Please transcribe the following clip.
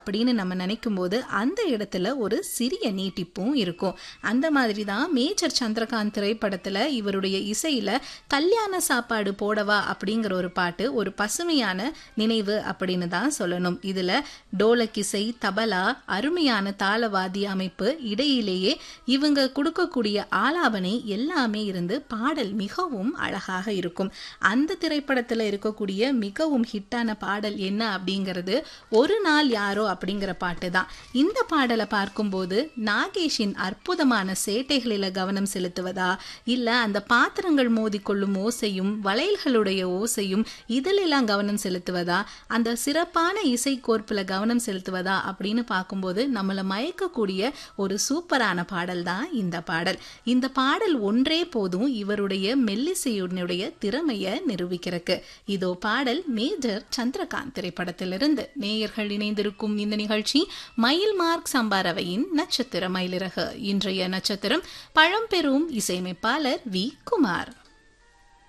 அப்படின்னு நம்ம நினைக்கும் போது அந்த இடத்துல ஒரு சிறிய நீட்டிப்பும் இருக்கும் அந்த மாதிரி தான் மேஜர் சந்திரகாந்த் திரைப்படத்துல இவருடைய இசையில கல்யாண சாப்பாடு போடவா அப்படிங்கிற ஒரு பாட்டு ஒரு பசுமையான நினைவு அப்படின்னு தான் சொல்லணும் இதுல டோலக் இசை தபலா அருமையான தாளவாதி அமைப்பு இடையிலேயே இவங்க கொடுக்கக்கூடிய ஆலாபனை எல்லாமே இருந்து பாடல் மிகவும் அழகாக இருக்கும் அந்த திரைப்படத்துல இருக்கக்கூடிய மிகவும் ஹிட்டான பாடல் என்ன அப்படிங்கிறது ஒரு நாள் யாரோ அப்படிங்கிற பாட்டு தான் இந்த பாடலை பார்க்கும்போது நாகேஷின் அற்புதமான சேட்டைகளில கவனம் செலுத்துவதா இல்ல அந்த பாத்திரங்கள் மோதிக்கொள்ளும் ஓசையும் வளையல்களுடைய ஓசையும் இதிலெல்லாம் கவனம் செலுத்துவதா அந்த சிறப்பான இசை கோர்ப்புல கவனம் செலுத்துவதா அப்படின்னு பார்க்கும்போது நம்மளை மயக்கக்கூடிய ஒரு சூப்பரான பாடல் தான் இந்த பாடல் இந்த பாடல் ஒன்றே போதும் இவருடைய மெல்லிசையுடைய திறமையை நிரூபிக்கிறதுக்கு இதோ பாடல் மேஜர் சந்திரகாந்த் திரைப்படத்திலிருந்து நேயர்கள் இணைந்திருக்கும் இந்த நிகழ்ச்சி மயில் மார்க் சம்பாரவையின் நட்சத்திர மயிலிறகு இன்றைய நட்சத்திரம் பழம்பெரும் இசையமைப்பாளர் வி குமார்